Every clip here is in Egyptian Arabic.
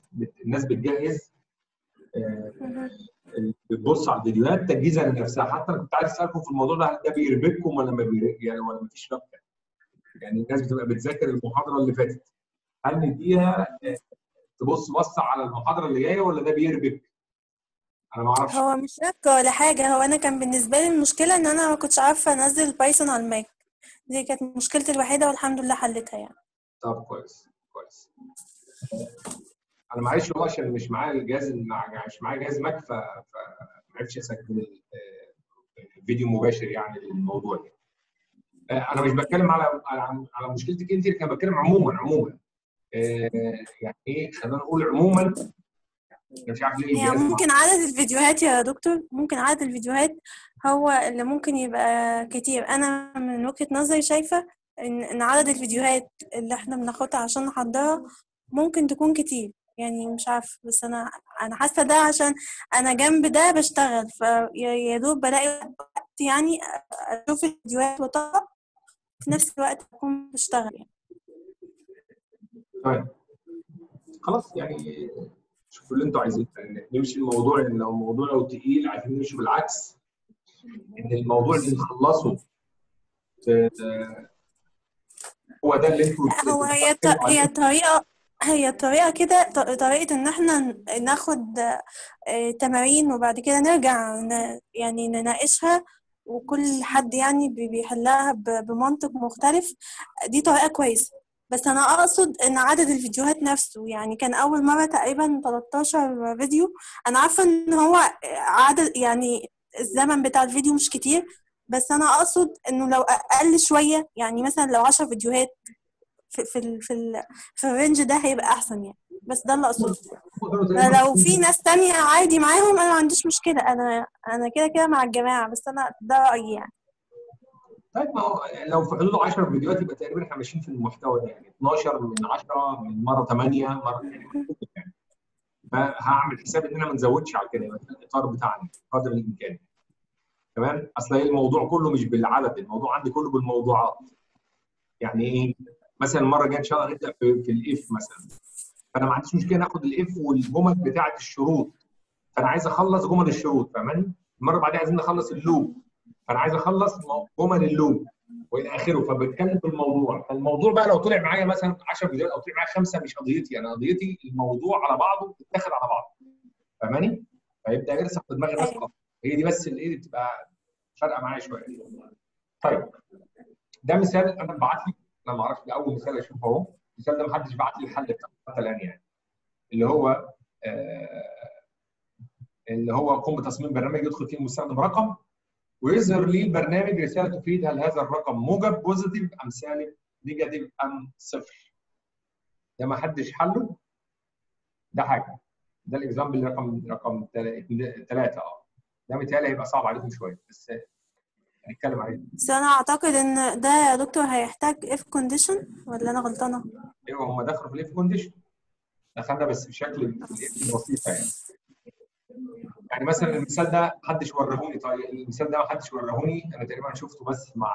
بت... الناس بتجهز آه، بتبص على الفيديوهات تجهيزا لنفسها حتى انا كنت عايز اسالكم في الموضوع ده هل ده بيربككم ولا ما بيربك يعني ولا ما فيش ربكه؟ يعني الناس بتبقى بتذاكر المحاضره اللي فاتت هل نديها آه، تبص بصه على المحاضره اللي جايه ولا ده بيربك؟ انا ما اعرفش هو مش ربكة ولا حاجة هو أنا كان بالنسبة لي المشكلة إن أنا ما كنتش عارفة أنزل بايثون على الماك دي كانت مشكلتي الوحيدة والحمد لله حلتها يعني طب كويس كويس انا معلش هو عشان مش معايا الجهاز مع- مش معايا جهاز ماك ف فما عرفتش اسجل آه، فيديو مباشر يعني للموضوع ده آه، انا مش بتكلم على على على مشكلتك انت لكن بتكلم عموما عموما آه، يعني ايه خلينا نقول عموما انا مش عارف ليه يعني الجهاز ممكن عدد الفيديوهات يا دكتور ممكن عدد الفيديوهات هو اللي ممكن يبقى كتير أنا من وجهة نظري شايفة إن إن عدد الفيديوهات اللي إحنا بناخدها عشان نحضرها ممكن تكون كتير يعني مش عارف بس أنا أنا حاسة ده عشان أنا جنب ده بشتغل فيا دوب بلاقي وقت يعني أشوف الفيديوهات وأطلع في نفس الوقت أكون بشتغل يعني طيب خلاص يعني شوفوا اللي انتوا عايزينه يعني نمشي الموضوع ان لو الموضوع لو تقيل عايزين نمشي بالعكس ان الموضوع اللي نخلصه في- هو ده اللي انتوا لا هو هي ط- هي طريقة هي طريقة كده ط- طريقة إن إحنا ن- ناخد آه، تمارين وبعد كده نرجع ن- يعني نناقشها وكل حد يعني بي- بيحلها ب- بمنطق مختلف دي طريقة كويسة بس أنا أقصد إن عدد الفيديوهات نفسه يعني كان أول مرة تقريبا 13 فيديو أنا عارفة إن هو عدد يعني الزمن بتاع الفيديو مش كتير بس أنا أقصد إنه لو أقل شوية يعني مثلا لو 10 فيديوهات في في ال في, ال في الرينج ده هيبقى احسن يعني بس ده اللي اقصده لو في ناس تانية عادي معاهم انا ما عنديش مشكلة انا انا كده كده مع الجماعة بس انا ده رأيي يعني طيب ما هو لو في حدود 10 فيديوهات يبقى تقريبا احنا ماشيين في المحتوى ده يعني 12 من 10 من مره 8 مره يعني محدود يعني فهعمل حساب ان انا ما نزودش على كده يبقى ده الاطار بتاعنا قدر الامكان تمام اصل هي الموضوع كله مش بالعدد الموضوع عندي كله بالموضوعات يعني ايه مثلا المره الجايه ان شاء الله نبدا في, في الاف مثلا فانا ما عنديش مشكله ناخد الاف والجمل بتاعه الشروط فانا عايز اخلص جمل الشروط فاهماني المره اللي بعديها عايزين نخلص اللوب فانا عايز اخلص جمل اللوب والى اخره فبتكلم في الموضوع فالموضوع بقى لو طلع معايا مثلا 10 فيديوهات او طلع معايا خمسه مش قضيتي انا قضيتي الموضوع على بعضه بيتاخد على بعضه فاهماني؟ فيبدا يرسخ في دماغ الناس اكتر هي دي بس اللي ايه بتبقى فارقه معايا شويه طيب ده مثال انا بعت لي انا ما اعرفش ده اول مثال اشوفه اهو المثال ده ما حدش بعت لي الحل بتاعه حتى الان يعني اللي هو آه اللي هو قم بتصميم برنامج يدخل فيه المستخدم رقم ويظهر لي البرنامج رساله تفيد هل هذا الرقم موجب بوزيتيف ام سالب نيجاتيف ام صفر ده ما حدش حله ده حاجه ده الاكزامبل رقم رقم ثلاثه اه ده متهيألي هيبقى صعب عليكم شويه بس هنتكلم عليه بس انا اعتقد ان ده يا دكتور هيحتاج اف كونديشن ولا انا غلطانة ايوه هم دخلوا في الاف كونديشن دخلنا بس بشكل الاف بسيطه يعني يعني مثلا المثال ده محدش ورهوني طيب المثال ده ما حدش ورهوني انا تقريبا شفته بس مع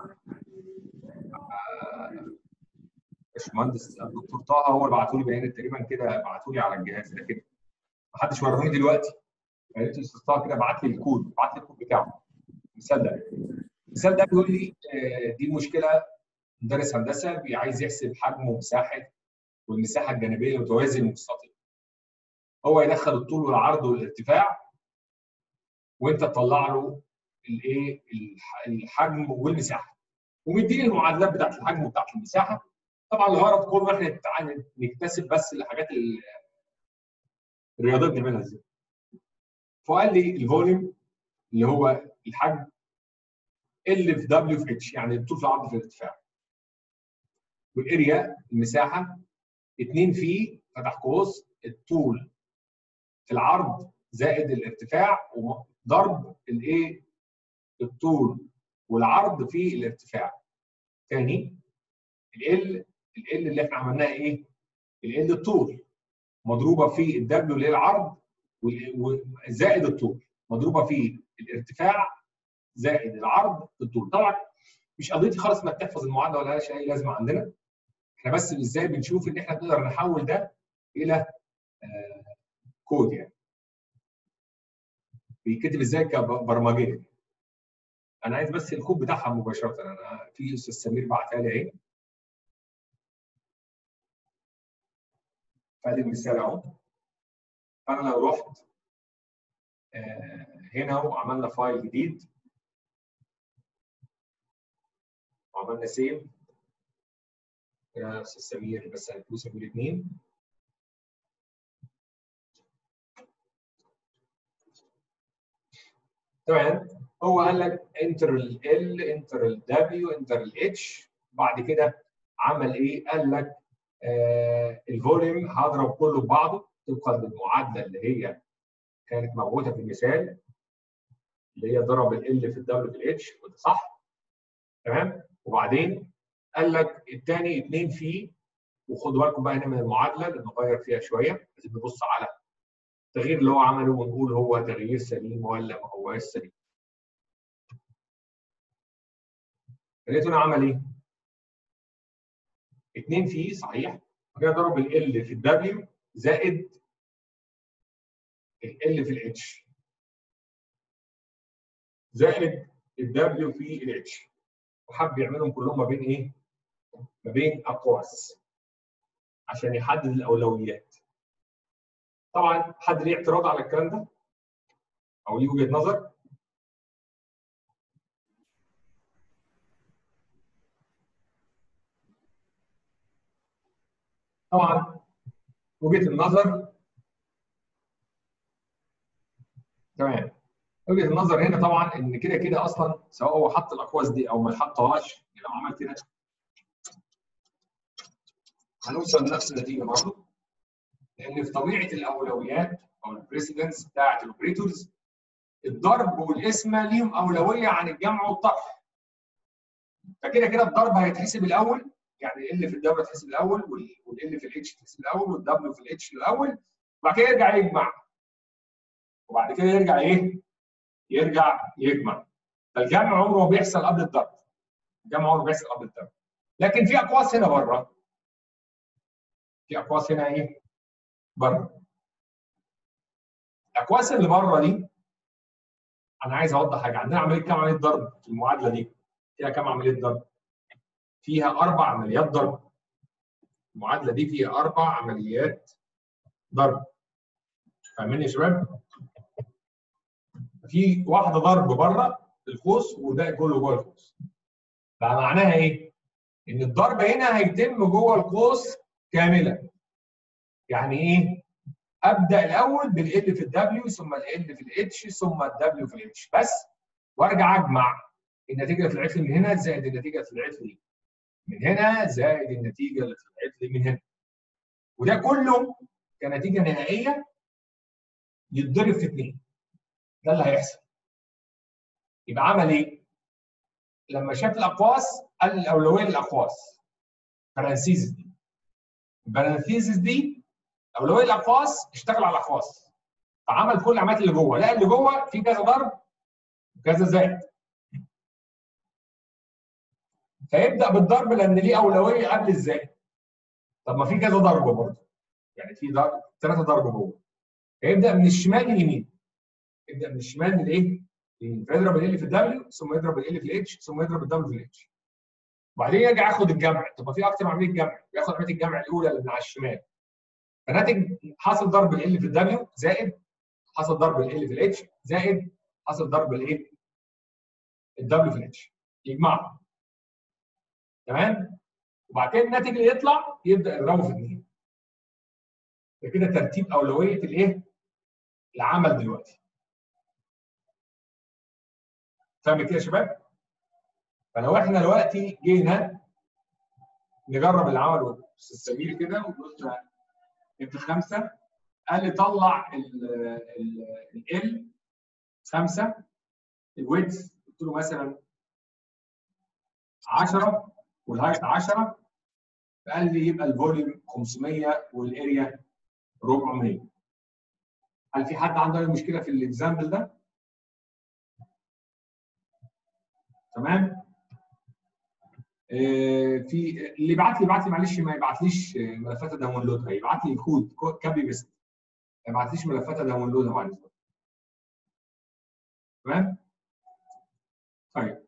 باشمهندس الدكتور طه هو اللي بعته لي بيانات تقريبا كده بعته لي على الجهاز ده كده ما حدش ورهوني دلوقتي فقلت استاذ طه كده بعت لي الكود بعت لي الكود بتاعه المثال ده المثال ده بيقول لي دي مشكله مدرس هندسه عايز يحسب حجم ومساحه والمساحه الجانبيه متوازي المستطيل هو يدخل الطول والعرض والارتفاع وانت تطلع له الايه الحجم والمساحه ومديني المعادلات بتاعت الحجم وبتاعت المساحه طبعا الغرض كله احنا نكتسب بس الحاجات الرياضيه بنعملها ازاي فقال لي الفوليوم اللي هو الحجم اللي في دبليو في اتش يعني الطول في العرض في الارتفاع والاريا المساحه 2 في فتح قوس الطول في العرض زائد الارتفاع وضرب الايه الطول والعرض في الارتفاع تاني ال ال اللي احنا عملناها ايه ال الطول مضروبه في الدبليو اللي هي العرض زائد الطول مضروبه في الارتفاع زائد العرض في الطول طبعا مش قضيتي خالص انك تحفظ المعادله ولا لهاش اي لازمه عندنا احنا بس ازاي بنشوف ان احنا نقدر نحول ده الى آه كود يعني بيتكتب ازاي كبرمجيه انا عايز بس الكود بتاعها مباشره انا في استاذ سمير بعتها لي اهي فادي المثال اهو فانا لو رحت آه هنا وعملنا فايل جديد وعملنا سيف يا استاذ سمير بس هنكتبوا سمير اثنين تمام هو قال لك انتر ال انتر ال دبليو انتر ال اتش بعد كده عمل ايه؟ قال لك آه الفوليوم هضرب كله ببعضه طبقا للمعادله اللي هي كانت موجوده في المثال اللي هي ضرب ال في الدبليو في الاتش وده صح تمام وبعدين قال لك الثاني 2 في وخدوا بالكم بقى هنا من المعادله اللي نغير فيها شويه لازم نبص على التغيير اللي هو عمله ونقول هو تغيير سليم ولا ما هواش سليم. لقيت هنا عمل ايه؟ 2 في صحيح كده ضرب ال في الدبليو زائد ال في الاتش زائد الدبليو في الاتش وحب يعملهم كلهم ما بين ايه؟ ما بين اقواس عشان يحدد الاولويات. طبعا حد ليه اعتراض على الكلام ده؟ او ليه وجهه نظر؟ طبعا وجهه النظر تمام وجهه النظر هنا طبعا ان كده كده اصلا سواء هو حط الاقواس دي او ما حطهاش لو عمل كده هنوصل لنفس النتيجه برضه لان في طبيعه الاولويات او البريسيدنس بتاعت الاوبريتورز الضرب والقسمه ليهم اولويه عن الجمع والطرح فكده كده الضرب هيتحسب الاول يعني ال في الدبليو يتحسب الاول والال في الاتش يتحسب الاول والدبليو في الاتش الاول وبعد كده يرجع يجمع وبعد كده يرجع ايه؟ يرجع يجمع فالجمع عمره ما بيحصل قبل الضرب الجمع عمره بيحصل قبل الضرب لكن في اقواس هنا بره في اقواس هنا ايه؟ بره الاقواس اللي بره دي انا عايز اوضح حاجه عندنا عمليه كام عمليه ضرب في المعادله دي فيها كام عمليه ضرب فيها اربع عمليات ضرب المعادله دي فيها اربع عمليات ضرب فاهمين يا شباب في واحده ضرب بره القوس والباقي كله جوه القوس فمعناها ايه ان الضرب هنا هيتم جوه القوس كاملا يعني ايه ابدا الاول بالال في الدبليو ثم ال في الاتش ثم الدبليو في الاتش بس وارجع اجمع النتيجه اللي طلعت لي من هنا زائد النتيجه اللي طلعت لي من هنا زائد النتيجه اللي طلعت لي من هنا وده كله كنتيجه نهائيه يتضرب في اثنين ده اللي هيحصل يبقى عمل ايه؟ لما شاف الاقواس قال الاولويه للاقواس فرانسيزس دي البرانثيزس دي اولويه الاقواس اشتغل على الاقواس فعمل كل العمليات اللي جوه لا اللي جوه في كذا ضرب وكذا زائد فيبدا بالضرب لان ليه اولويه قبل الزائد طب ما في كذا ضرب برضه يعني في ضرب ثلاثه ضرب جوه فيبدا من الشمال لليمين يبدا من الشمال للايه؟ فيضرب ال في الدبليو ثم يضرب ال في الاتش ثم يضرب الدبليو في الاتش وبعدين يرجع ياخد الجمع طب ما في اكتر من عمليه جمع ياخد عمليه الجمع الاولى اللي من على الشمال فناتج حاصل ضرب ال في الدبليو زائد حصل ضرب ال في الاتش زائد حصل ضرب الايه؟ الدبليو في الاتش يجمعهم تمام؟ وبعد كده الناتج اللي يطلع يبدا يضربه في اثنين ده كده ترتيب اولويه الايه؟ العمل دلوقتي فاهم كده يا شباب؟ فلو احنا دلوقتي جينا نجرب اللي عمله الاستاذ سمير كده وقلنا انت خمسه قال لي طلع ال خمسه الويدز قلت له مثلا 10 والهايت 10 فقال لي يبقى الفوليوم 500 والاريا 400 هل في حد عنده اي مشكله في الاكزامبل ده؟ تمام؟ آه في اللي يبعت لي يبعت لي معلش ما يبعتليش ملفات داونلودها يبعت لي كود كابي بيست ما بعتليش ملفات اداونلودها بعد اذنك تمام طيب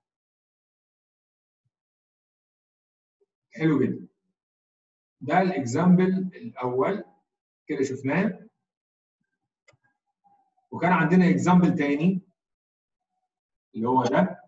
حلو جدا ده الاكزامبل الاول كده شفناه وكان عندنا اكزامبل تاني اللي هو ده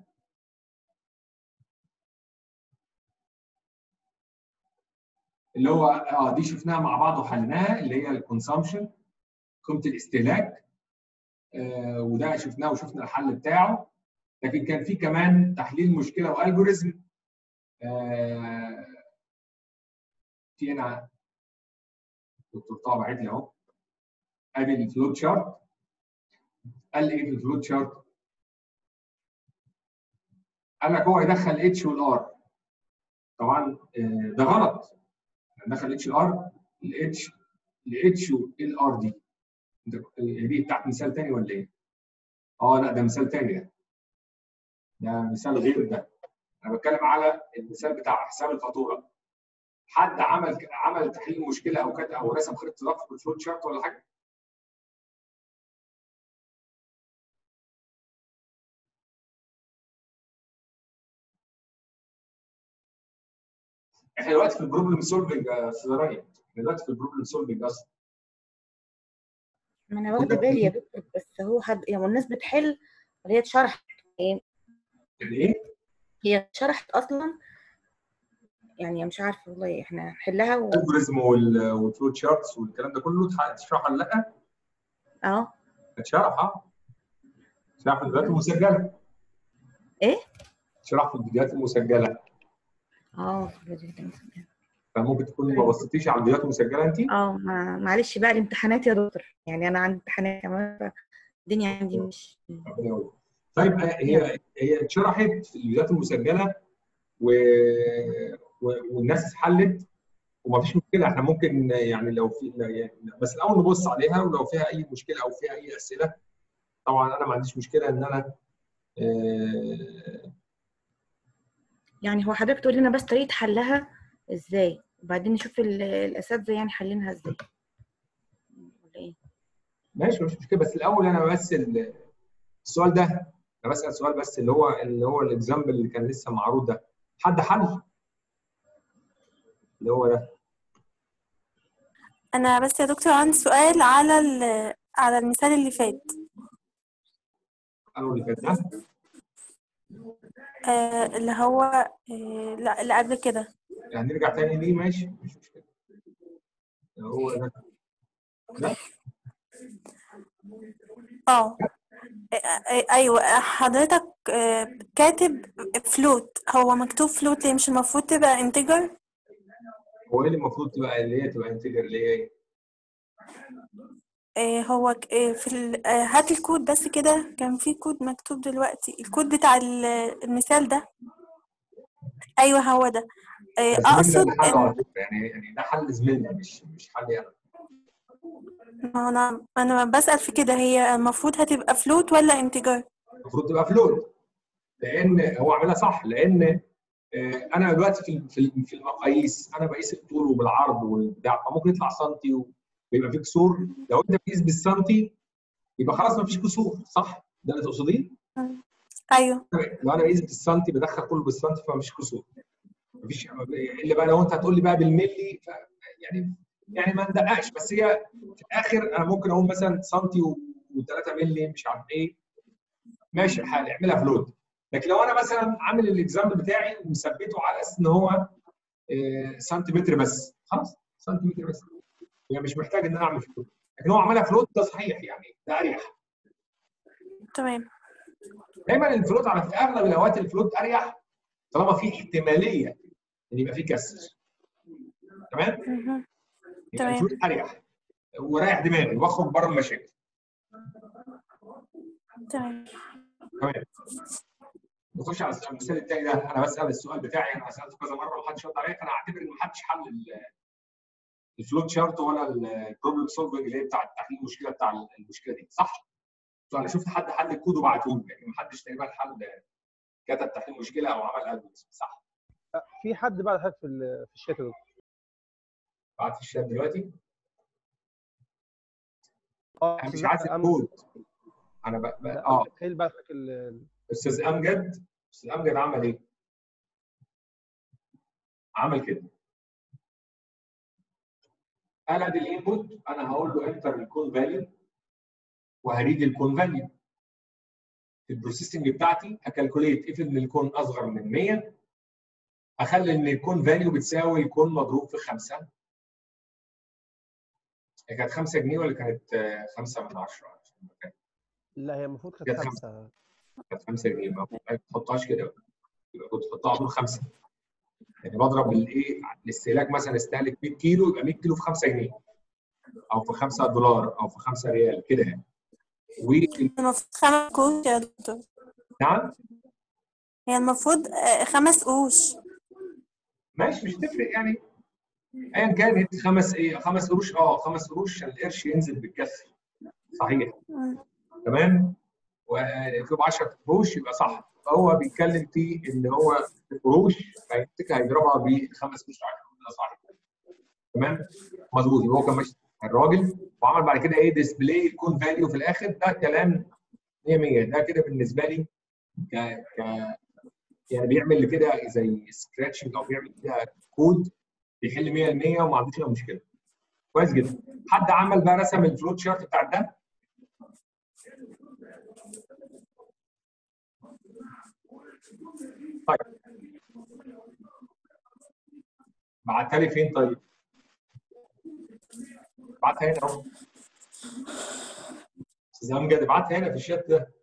اللي هو اه دي شفناها مع بعض وحلناها اللي هي الكونسامشن قيمه الاستهلاك آه وده شفناه وشفنا الحل بتاعه لكن كان في كمان تحليل مشكله والجوريزم آه في هنا دكتور طه باعت لي اهو ادي الفلوت شارت قال لي ايه في الفلوت شارت؟ قال لك هو يدخل اتش والار طبعا آه ده غلط ندخل اتش ار الاتش الاتش والار دي دي بتاعت مثال تاني ولا ايه؟ اه لا ده مثال تاني ده ده مثال غير ده انا بتكلم على المثال بتاع حساب الفاتوره حد عمل عمل تحليل مشكله او كده او رسم خريطه ضغط في الفلوت شارت ولا حاجه؟ احنا دلوقتي في البروبلم سولفنج يا استاذ رانيا احنا دلوقتي في البروبلم سولفنج اصلا ما انا واخده بالي يا دكتور بس هو حد يعني الناس بتحل وهي اتشرحت يعني الايه؟ هي اتشرحت اصلا يعني مش عارفه والله احنا نحلها و... الالجوريزم والفلوت شارتس والكلام ده كله تشرح ولا لا؟ اه اتشرح اه اتشرح في الفيديوهات المسجله ايه؟ اتشرح في الفيديوهات المسجله اه في الفيديو ده مسجل. فممكن تكوني ما بصيتيش على الفيديوهات المسجله انت اه ما- معلش بقى الامتحانات يا دكتور يعني انا عندي امتحانات كمان الدنيا عندي مش ربنا يقويك. طيب آه، هي هي اتشرحت في الفيديوهات المسجله و... و... والناس حلت ومفيش مشكله احنا ممكن يعني لو في يعني بس الاول نبص عليها ولو فيها اي مشكله او فيها اي اسئله طبعا انا ما عنديش مشكله ان انا آه، يعني هو حضرتك تقول لنا بس طريقه حلها ازاي وبعدين نشوف ال- الاساتذه يعني حلينها ازاي ولا ايه ماشي مش مشكله بس الاول انا بس ال- السؤال ده انا بسال سؤال بس اللي هو اللي هو الاكزامبل اللي كان لسه معروض ده حد حل اللي هو ده انا بس يا دكتور عندي سؤال على ال- على المثال اللي فات قالوا اللي فات ده آه اللي هو آه لا اللي قبل كده يعني نرجع تاني ليه ماشي مش مشكله اللي هو ده ده اه آه، آه، ايوه حضرتك آه، كاتب فلوت هو مكتوب فلوت ليه مش المفروض تبقى انتجر هو ايه اللي المفروض تبقى اللي هي تبقى انتجر اللي هي ايه؟ آه، هو ك- آه، في ال- آه، هات الكود بس كده كان في كود مكتوب دلوقتي الكود بتاع ال- المثال ده ايوه هو ده آه، بس زميلنا اقصد اللي حله على ان فكره يعني يعني ده حل زميلنا مش مش حلي انا ما هو انا انا بسأل في كده هي المفروض هتبقى فلوت ولا انتجر المفروض تبقى فلوت لان هو عاملها صح لان آه، انا دلوقتي في في في المقاييس انا بقيس الطول وبالعرض والبتاع فممكن يطلع سنتي ويبقى في كسور لو انت بتقيس بالسنتي يبقى خلاص ما فيش كسور صح؟ ده اللي تقصديه؟ ايوه لو انا بقيس بالسنتي بدخل كله بالسنتي فما فيش كسور مفيش الا بقى لو انت هتقول لي بقى بالملي ف يعني يعني ما ندققش بس هي في الاخر انا ممكن اقول مثلا سنتي و3 ملي مش عارف ايه ماشي الحال اعملها فلوت لكن لو انا مثلا عامل الاكزامبل بتاعي ومثبته على اساس ان هو آه، سنتيمتر بس خلاص سنتيمتر بس يعني مش محتاج ان انا اعمل فلوت لكن هو عملها فلوت ده صحيح يعني ده اريح تمام دايما الفلوت على في اغلب الاوقات الفلوت اريح طالما في احتماليه ان يبقى في كسر تمام؟ مهم. يبقى تمام. الفلوت اريح ورايح دماغي واخرج بره المشاكل تمام تمام نخش على المثال الثاني ده انا بسال السؤال بتاعي انا سالته كذا مره ومحدش رد عليا فانا اعتبر ان محدش حل ال- الفلوت شارت ولا البروبلم سولفنج اللي هي بتاع تحليل المشكله بتاع المشكله دي صح؟ انا شفت حد حل الكود وبعته لي لكن محدش تقريبا حل كتب تحليل مشكله او عمل الجوريزم صح؟ في حد بعد حضرتك في ال- في الشات يا دكتور بعت في الشات دلوقتي اه انا مش أستاذ عايز أحمد، الكود انا ب... ب... لا، اه تخيل بقى حضرتك ال- استاذ امجد استاذ امجد عمل ايه؟ عمل كده قال ادي الانبوت انا هقول له انتر الكون فاليو وهريد الكون فاليو في البروسيسنج بتاعتي هكالكوليت اف ان الكون اصغر من 100 اخلي ان الكون فاليو بتساوي الكون مضروب في 5 هي كانت 5 جنيه ولا كانت 5 من 10 لا هي المفروض كانت كانت خمسه كانت 5 جنيه ما ما تحطهاش كده يبقى كنت تحطها على طول 5 يعني بضرب الايه الاستهلاك مثلا استهلك 100 كيلو يبقى 100 كيلو في 5 جنيه او في 5 دولار او في 5 ريال كده يعني و المفروض خمس قروش يا دكتور نعم هي المفروض آه، خمس قروش ماشي مش تفرق يعني ايا كان هي خمس ايه خمس قروش اه خمس قروش عشان القرش ينزل بالكسر صحيح مم. تمام وفي ب 10 قروش يبقى صح فهو بيتكلم في ان هو قروش هيفتكر هيضربها بخمس قروش 10 ده صح تمام مظبوط يبقى هو كان ماشي الراجل وعمل بعد كده ايه ديسبلاي كون فاليو في الاخر ده كلام 100 100 ده كده بالنسبه لي ك ك يعني بيعمل كده زي سكراتشنج او بيعمل كده كود بيحل 100% وما عندوش اي مشكله كويس جدا حد عمل بقى رسم الفلوت شارت بتاع ده طيب بعتها لي فين طيب؟ بعتها هنا اهو استاذ امجد ابعتها هنا في الشات ده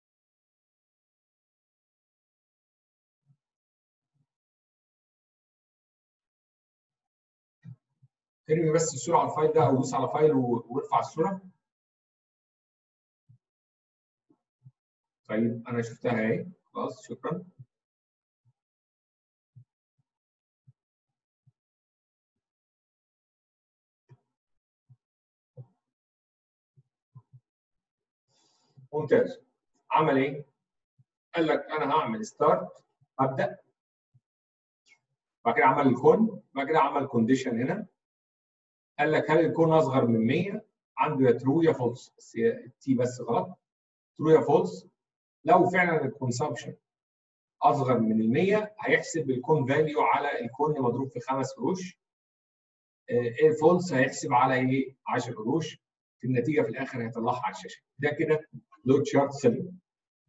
ارمي بس الصوره على الفايل ده او دوس على فايل و- وارفع الصوره طيب انا شفتها اهي خلاص شكرا ممتاز عمل ايه؟ قال لك انا هعمل ستارت ابدا بعد كده عمل الكون بعد كده عمل كونديشن هنا قال لك هل الكون اصغر من 100 عنده يا ترو يا فولس بس هي التي بس غلط ترو يا فولس لو فعلا الكونسبشن اصغر من ال 100 هيحسب الكون فاليو على الكون مضروب في خمس قروش ايه فولس هيحسب على ايه 10 قروش في النتيجه في الاخر هيطلعها على الشاشه ده كده لود شارت سليم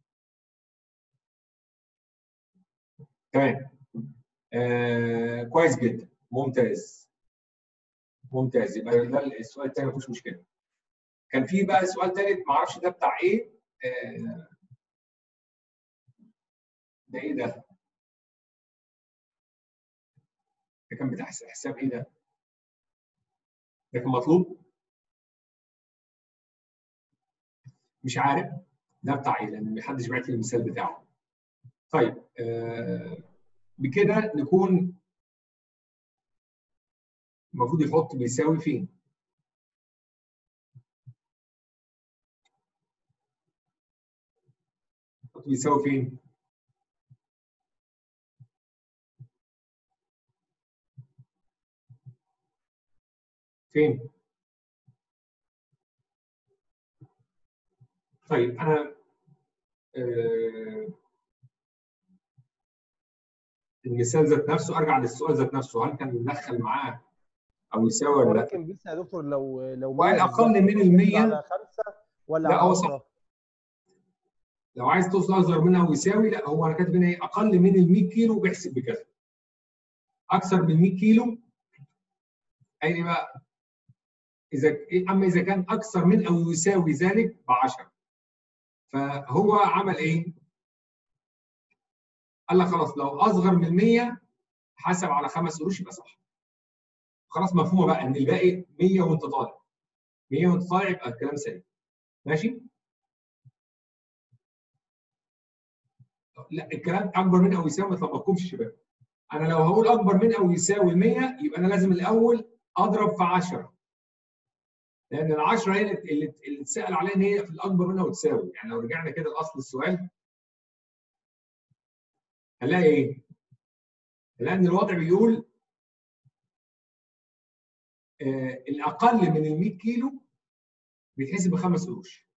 تمام آه كويس جدا ممتاز ممتاز يبقى ده السؤال الثاني مفيش مشكله كان في بقى سؤال ثالث ما اعرفش ده بتاع ايه آه ده ايه ده؟ ده كان بتاع حساب ايه ده؟ ده كان مطلوب؟ مش عارف ده بتاع ايه لان محدش بعت لي المثال بتاعه. طيب آه بكده نكون المفروض يحط بيساوي فين؟ يحط بيساوي فين؟ فين؟ طيب انا آه المثال ذات نفسه ارجع للسؤال ذات نفسه هل كان بندخل معاه او يساوي ولا لا؟ ولكن بيسأل يا دكتور لو لو وقال 100 أقل بالظبط من ال 100 على 5 ولا لا، على هو صح. 10 لو عايز توصل اصغر منها ويساوي لا هو انا كاتب هنا ايه اقل من ال 100 كيلو بيحسب بكذا اكثر من 100 كيلو اي بقى اذا اما اذا كان اكثر من او يساوي ذلك ب 10 فهو عمل ايه؟ قال لك خلاص لو اصغر من 100 حسب على خمس قروش يبقى صح خلاص مفهومه بقى ان الباقي 100 وانت طالع 100 وانت طالع يبقى الكلام سليم ماشي؟ لا الكلام اكبر من او يساوي ما تلخبطكمش يا شباب انا لو هقول اكبر من او يساوي 100 يبقى انا لازم الاول اضرب في 10 لان ال 10 هي اللي اللي اتسال عليها ان هي في الاكبر منها وتساوي يعني لو رجعنا كده لاصل السؤال هنلاقي ايه؟ لان الوضع بيقول آه الاقل من ال 100 كيلو بيتحسب بخمس قروش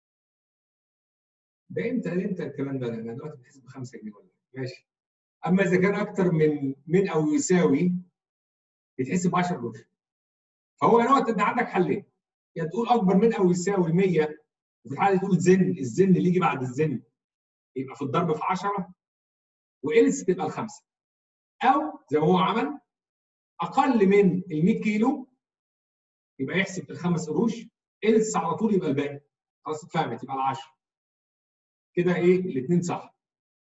ده امتى امتى الكلام ده؟ ده دلوقتي بيتحسب بخمسة جنيه ولا إيه؟ ماشي اما اذا كان اكتر من من او يساوي بيتحسب ب 10 قروش فهو هنا انت عندك حلين يا تقول اكبر من او يساوي 100 وفي الحاله دي تقول زن الزن اللي يجي بعد الزن يبقى في الضرب في 10 والس تبقى الخمسه او زي ما هو عمل اقل من ال 100 كيلو يبقى يحسب الخمس قروش الس على طول يبقى الباقي خلاص اتفهمت يبقى ال 10 كده ايه الاثنين صح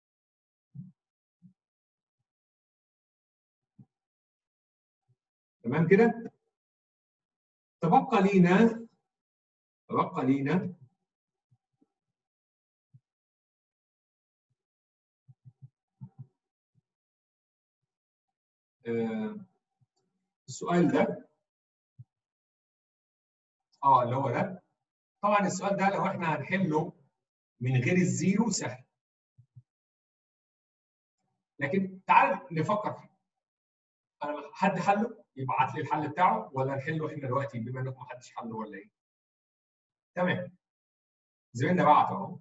تمام كده تبقى لينا تبقى لينا آه، السؤال ده اه اللي هو ده طبعا السؤال ده لو احنا هنحله من غير الزيرو سهل لكن تعال نفكر فيه انا حد حله يبعت لي الحل بتاعه ولا نحله احنا دلوقتي بما انكم ما حدش حله ولا ايه؟ تمام زميلنا بعت اهو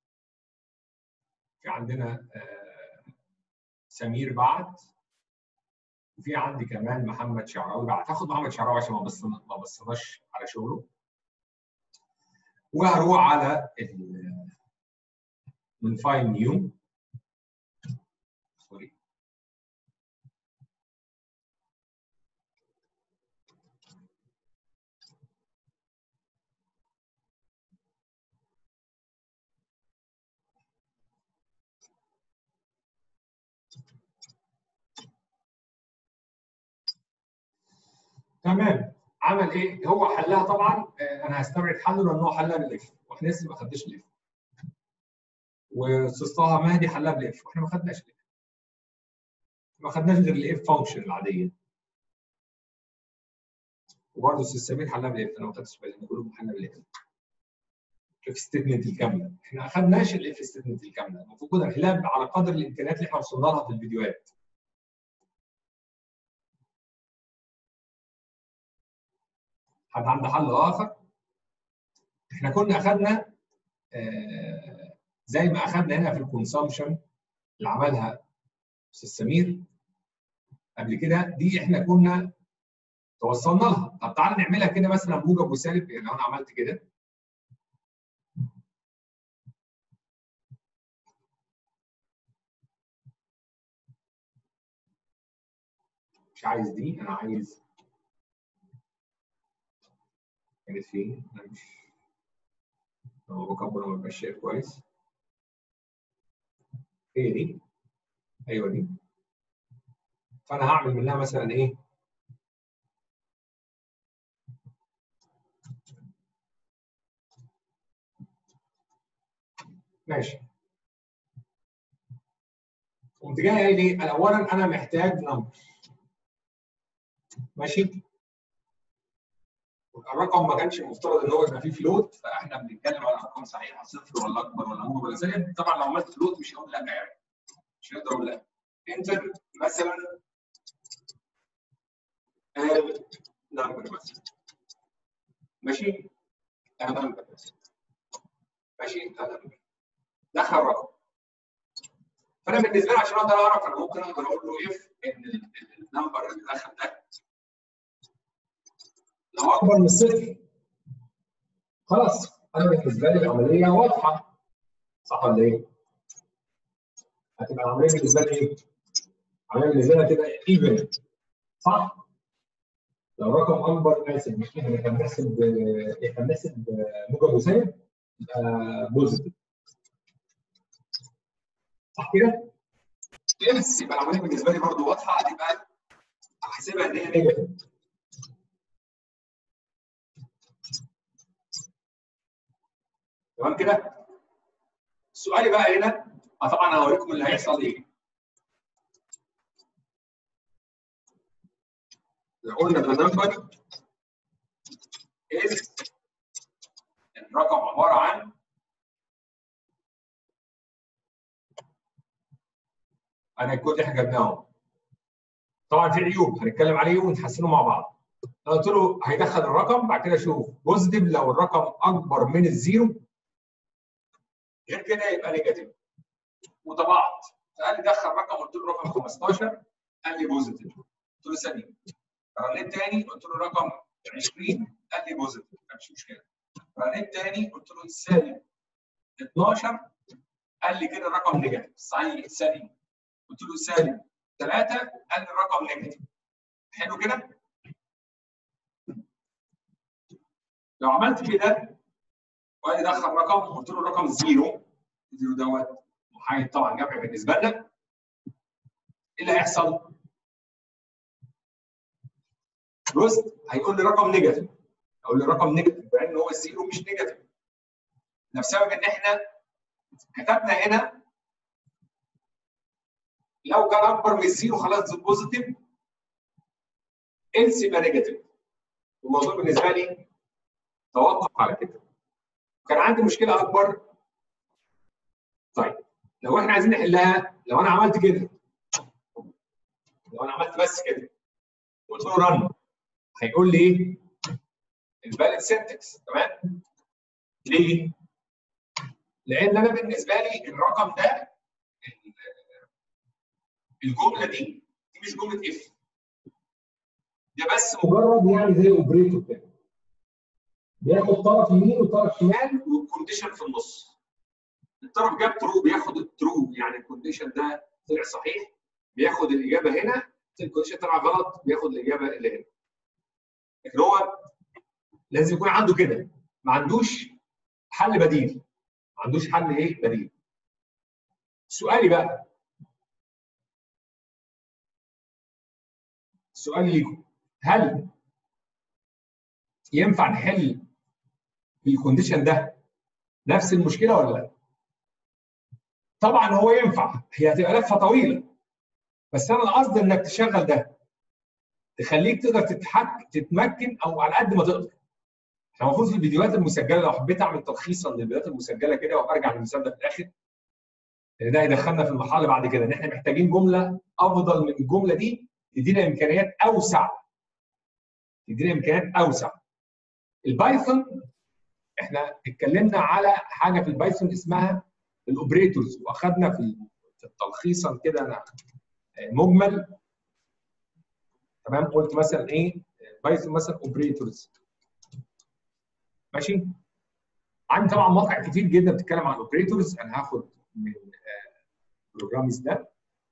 في عندنا آه، سمير بعت وفي عندي كمان محمد شعراوي بعت هاخد محمد شعراوي عشان ما بصنا ما بصناش على شغله وهروح على ال من فايل نيو سوري تمام عمل ايه؟ هو حلها طبعا آه، انا هستبعد حله لان هو حلها بالاف واحنا لسه ما خدناش الاف واستاذ طه مهدي حلها بالاف واحنا ما خدناش الاف ما خدناش غير الاف فانكشن العاديه وبرضه استاذ سمير حلها بالاف انا ما خدتش بالي ان كلهم حلها بالاف الاف ستيتمنت الكامله احنا ما خدناش الاف ستيتمنت الكامله المفروض كنا نحلها على قدر الامكانيات اللي احنا وصلنا لها في الفيديوهات حد عنده حل اخر احنا كنا اخذنا آه، زي ما اخذنا هنا في الكونسامشن اللي عملها استاذ سمير قبل كده دي احنا كنا توصلنا لها طب تعالى نعملها كده مثلا موجب وسالب يعني لو انا عملت كده مش عايز دي انا عايز كانت فين انا مش لما بكبر ما ببقاش شايف كويس هي دي ايوه دي فانا هعمل منها مثلا ايه ماشي قمت جاي قايل ايه انا اولا انا محتاج نمبر ماشي الرقم ما كانش المفترض ان هو يبقى فيه فلوت فاحنا بنتكلم على ارقام صحيحه صفر ولا اكبر ولا موجب ولا سالب طبعا لو عملت فلوت مش هقول لا يعني مش هنقدر اقول لا انتر مثلا نمبر مثلا ماشي نمبر ماشي نمبر دخل رقم فانا بالنسبه لي عشان اقدر اعرف انا ممكن اقدر اقول له اف ان النمبر اللي دخل ده لو اكبر من الصفر خلاص انا بالنسبه لي العمليه واضحه صح ولا ايه؟ هتبقى العمليه بالنسبه لي ايه؟ العمليه بالنسبه لي هتبقى ايفن صح؟ لو رقم اكبر اسف مش احنا كان بنحسب احنا بنحسب موجب وسالب يبقى بوزيتيف صح كده؟ يس يبقى العمليه بالنسبه لي برضه واضحه هتبقى هحسبها ان هي نيجاتيف تمام كده؟ سؤالي بقى هنا آه طبعا هوريكم اللي هيحصل ايه. لو قلنا the number is الرقم عباره عن انا الكود اللي احنا جبناه طبعا في عيوب هنتكلم عليه ونحسنه مع بعض انا قلت له هيدخل الرقم بعد كده اشوف بوزيتيف لو الرقم اكبر من الزيرو غير كده يبقى نيجاتيف وطبعت فقال لي دخل رقم قلت له رقم 15 قال لي بوزيتيف قلت له ثانيه رنيت تاني قلت له رقم 20 قال لي بوزيتيف مفيش مشكله رنيت تاني قلت له سالب 12 قال لي كده الرقم نيجاتيف صحيح ثانيه قلت له سالب 3 قال لي الرقم نيجاتيف حلو كده لو عملت كده وقال لي دخل رقم قلت له رقم زيرو زيرو دوت محايد طبعا جمع بالنسبه لنا ايه اللي هيحصل؟ روست هيقول لي رقم نيجاتيف اقول لي رقم نيجاتيف مع ان هو الزيرو مش نيجاتيف ده بسبب ان احنا كتبنا هنا لو كان اكبر من الزيرو خلاص بوزيتيف إلس يبقى نيجاتيف الموضوع بالنسبه لي توقف على كده كان عندي مشكله اكبر طيب لو احنا عايزين نحلها لو انا عملت كده لو انا عملت بس كده قلت له رن هيقول لي ايه؟ الفاليد سنتكس تمام؟ ليه؟ لان انا بالنسبه لي الرقم ده الجمله دي دي مش جمله اف ده بس مجرد يعني زي اوبريتور كده بياخد طرف يمين وطرف شمال والكونديشن في النص الطرف جاب ترو بياخد الترو يعني الكونديشن ده طلع صحيح بياخد الاجابه هنا الكونديشن طلع غلط بياخد الاجابه اللي هنا لكن هو لازم يكون عنده كده ما عندوش حل بديل ما عندوش حل ايه بديل سؤالي بقى سؤال ليكم هل ينفع نحل بالكونديشن ده نفس المشكله ولا لا؟ طبعا هو ينفع هي هتبقى لفه طويله بس انا القصد انك تشغل ده تخليك تقدر تتحك تتمكن او على قد ما تقدر احنا المفروض في الفيديوهات المسجله لو حبيت اعمل تلخيصا للفيديوهات المسجله كده وارجع للمثال ده في الاخر لان ده هيدخلنا في المرحله اللي بعد كده ان احنا محتاجين جمله افضل من الجمله دي تدينا امكانيات اوسع تدينا امكانيات اوسع البايثون احنا اتكلمنا على حاجه في البايثون اسمها الاوبريتورز واخدنا في في التلخيصا كده انا مجمل تمام قلت مثلا ايه بايثون مثلا اوبريتورز ماشي عندي طبعا مواقع كتير جدا بتتكلم عن الاوبريتورز انا هاخد من بروجرامز ده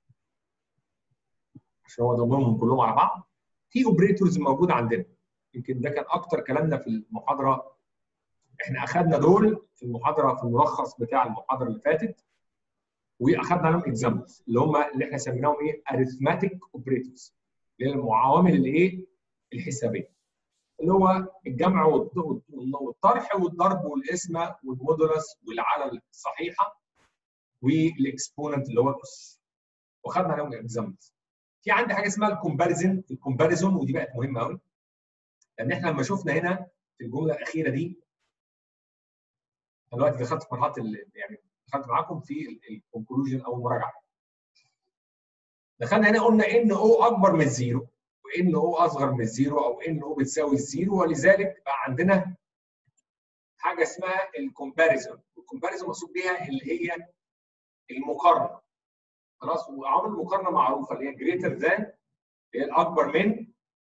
عشان هو ضمنهم كلهم على بعض في اوبريتورز موجوده عندنا يمكن ده كان اكتر كلامنا في المحاضره احنا اخذنا دول في المحاضره في الملخص بتاع المحاضره اللي فاتت واخذنا لهم اكزامبلز اللي هم اللي احنا سميناهم ايه اريثماتيك اوبريتورز اللي هي العوامل الايه الحسابيه اللي هو الجمع والطرح والضرب والقسمه والمودولس والعلى الصحيحه والاكسبوننت اللي هو الاس واخذنا لهم اكزامبلز في عندي حاجه اسمها الكومباريزن الكومباريزون ودي بقت مهمه قوي لان احنا لما شفنا هنا في الجمله الاخيره دي دلوقتي دخلت في مرحله يعني دخلت معاكم في الكونكلوجن او المراجعه دخلنا هنا قلنا ان او اكبر من الزيرو وان او اصغر من الزيرو او ان او بتساوي الزيرو ولذلك بقى عندنا حاجه اسمها الكومباريزون الكومباريزون مقصود بيها اللي هي المقارنه خلاص وعوامل المقارنه معروفه اللي هي جريتر ذان اللي هي الاكبر من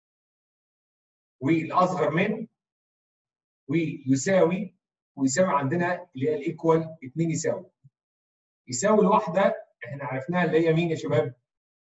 والاصغر من ويساوي ويساوي عندنا اللي هي الايكوال 2 يساوي يساوي الواحده احنا عرفناها اللي هي مين يا شباب؟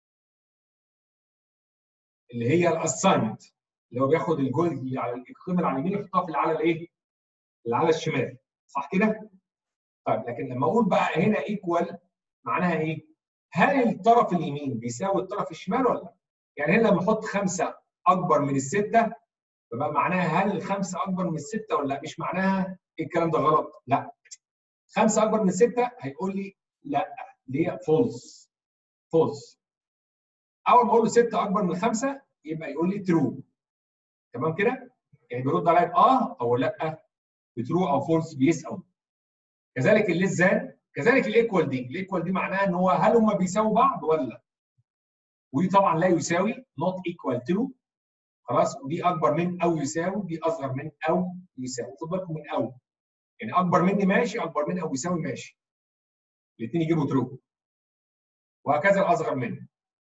اللي هي الاساينمنت اللي هو بياخد الجزء اللي على القيمه اللي على اليمين يحطها في اللي على الايه؟ اللي على الشمال صح كده؟ طيب لكن لما اقول بقى هنا ايكوال معناها ايه؟ هل الطرف اليمين بيساوي الطرف الشمال ولا لا؟ يعني هنا لما احط خمسه اكبر من السته فبقى معناها هل الخمسه اكبر من السته ولا لا؟ مش معناها إيه الكلام ده غلط، لا. خمسه اكبر من السته هيقول لي لا اللي هي فولس. فولس. اول ما اقول له سته اكبر من خمسه يبقى يقول لي ترو. تمام كده؟ يعني بيرد عليا باه او لا بترو او فولس بيسال. كذلك الليس ذان كذلك الايكوال دي، الايكوال دي معناها ان هو هل هم بيساووا بعض ولا؟ ودي طبعا لا يساوي not equal to خلاص ودي اكبر من او يساوي دي اصغر من او يساوي خد بالكم من او يعني اكبر مني ماشي اكبر من او يساوي ماشي الاثنين يجيبوا ترو وهكذا الاصغر مني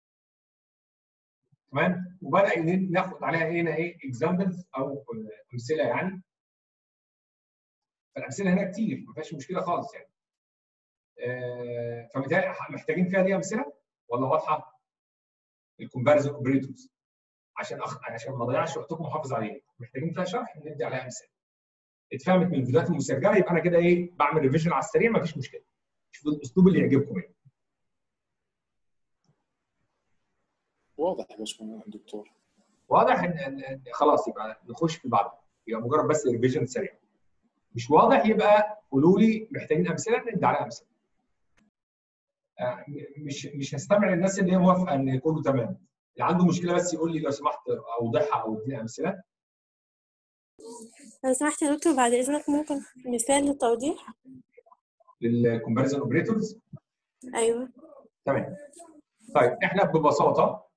تمام وبدا ناخد عليها هنا ايه اكزامبلز او امثله يعني فالامثله هنا كتير ما فيهاش مشكله خالص يعني آه فمثال محتاجين فيها دي امثله ولا واضحه؟ الكومباريزون اوبريتورز عشان أخ... عشان ما اضيعش وقتكم واحافظ عليها محتاجين فيها شرح ندي عليها امثله اتفهمت من الفيديوهات المسجله يبقى انا كده ايه بعمل ريفيجن على السريع ما فيش مشكله شوفوا الاسلوب اللي يعجبكم يعني واضح يا باشمهندس دكتور واضح ان ان إن خلاص يبقى نخش في بعض يبقى مجرد بس ريفيجن سريع مش واضح يبقى قولوا لي محتاجين امثله ندي عليها امثله آه، مش مش هستمع للناس اللي هي موافقه ان كله تمام اللي عنده مشكله بس يقول لي لو سمحت اوضحها او اديني امثله لو سمحت يا دكتور بعد إذنك ممكن مثال للتوضيح للكومباريزون اوبريتورز أيوه تمام طيب احنا ببساطه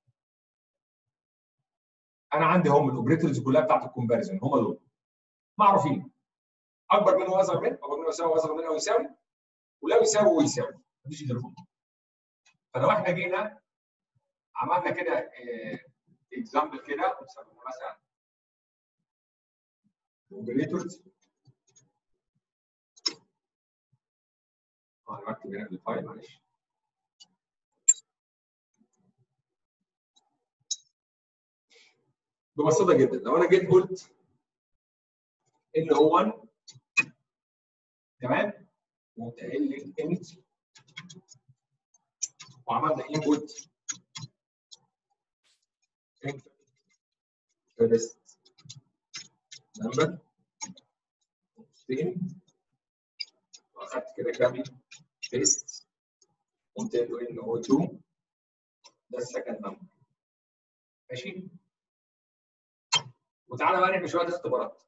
انا عندي هم الاوبريتورز كلها بتاعت الكومباريزون هم دول معروفين اكبر منه واصغر منه اكبر منه يساوي واصغر منه او يساوي ولا يساوي ويساوي مفيش غيرهم فلو احنا جينا عملنا كده اكزامبل كده بنسميه مثلا اوبريتورز اه انا بكتب هنا في الفايل معلش ببساطه جدا لو انا جيت قلت ال هو 1 تمام وقمت قايل لي انت وعملنا انبوت انت فيرست نمبر فين واخدت كده كامل بيست قمت قايل له ان هو 2 ده السكند نمبر ماشي وتعالى بقى نعمل شويه اختبارات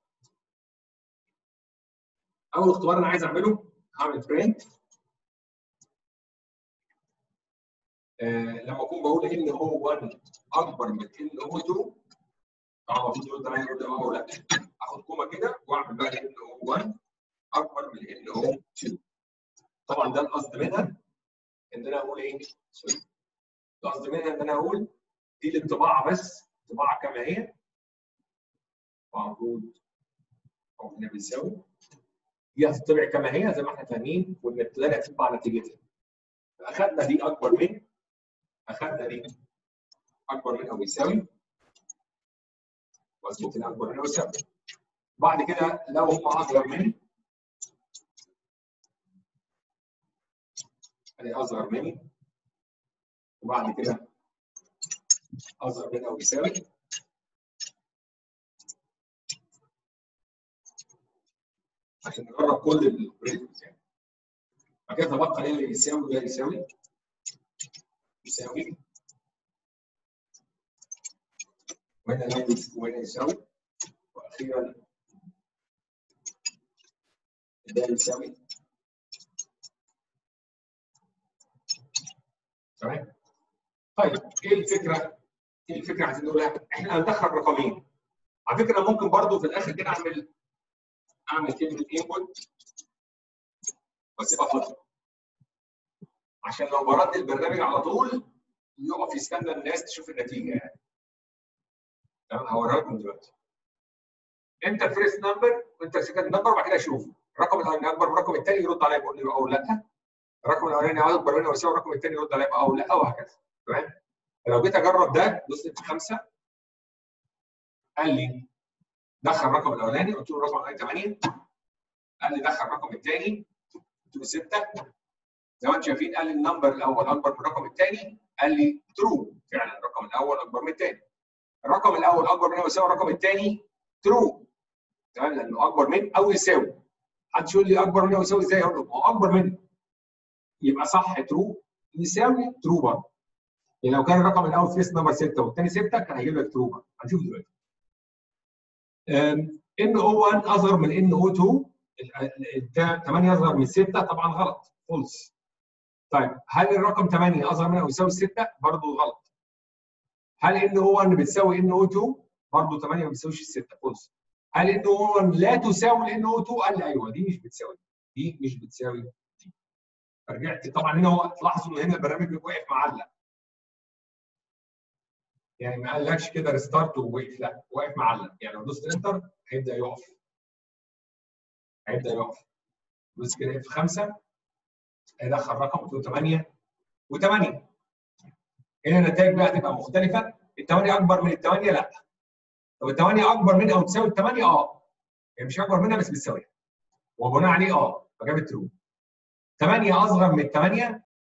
اول اختبار انا عايز اعمله هعمل برنت آه لما اكون بقول ان هو 1 اكبر من ان هو 2 طبعا المفروض يقول تمام يقول اه ولا اخد كوما كده واعمل بقى ان هو 1 اكبر من ان هو 2 طبعا ده القصد منها ان انا اقول ايه؟ سوري القصد منها ان انا اقول دي الانطباعه بس انطباعه كما هي المفروض او هنا بيساوي دي هتطبع كما هي زي ما احنا فاهمين والنتيجه هتطبع نتيجتها اخذنا دي اكبر من اخذنا دي اكبر من او يساوي واظبط هنا اكبر من او يساوي بعد كده لو هم اصغر من ادي اصغر مني وبعد كده اصغر من او يساوي عشان نجرب كل الاوبريتورز يعني بعد كده تبقى ايه اللي يساوي وده يساوي يساوي وهنا لا وهنا يساوي واخيرا ده يساوي تمام طيب ايه الفكره؟ ايه الفكره عايزين نقولها؟ احنا هندخل رقمين على فكره ممكن برضو في الاخر كده اعمل اعمل كلمه انبوت واسيبها فتره عشان لو برد البرنامج على طول يقف يستنى الناس تشوف النتيجه يعني تمام هوريها لكم دلوقتي انت الفيرست نمبر وانت السكند نمبر وبعد كده اشوف الرقم الاولاني اكبر من الرقم الثاني يرد عليا يقول لي اه او لا الرقم الاولاني اكبر منه ويساوي الرقم الثاني يرد عليا اه او لا وهكذا تمام فلو جيت اجرب ده دوست في خمسه قال لي دخل الرقم الاولاني قلت له الرقم الاولاني 8 قال لي دخل الرقم الثاني قلت له 6 زي ما انتم شايفين قال لي النمبر الاول اكبر من الرقم الثاني قال لي ترو فعلا الرقم الاول اكبر من الثاني الرقم الاول اكبر من او يساوي الرقم الثاني ترو تمام لانه اكبر من او يساوي حد يقول لي اكبر من او يساوي ازاي اقول له هو اكبر منه يبقى صح ترو يساوي ترو برضه يعني لو كان الرقم الاول فيس نمبر 6 والثاني 6 كان هيجيب لك ترو برضه هنشوف دلوقتي ان او 1 اصغر من ان او 2 8 اصغر من 6 طبعا غلط فولس طيب هل الرقم 8 اصغر من او يساوي 6 برضه غلط هل ان او 1 بتساوي ان او 2 برضه 8 ما بتساويش الستة فولس هل ان او 1 لا تساوي الان او 2 قال لي ايوه دي مش بتساوي دي مش بتساوي دي فرجعت طبعا هنا هو تلاحظوا ان هنا البرنامج واقف معلق يعني ما قالكش كده ريستارت ووقف لا واقف معلق يعني لو دوست انتر هيبدا يقف هيبدا يقف بس كده في خمسه هيدخل رقم قلت له 8 و8 هنا النتائج بقى تبقى مختلفه الثمانيه اكبر من الثمانيه لا طب الثمانيه اكبر من او تساوي الثمانيه اه هي مش اكبر منها بس بتساويها وبناء عليه اه فجابت ترو 8 اصغر من 8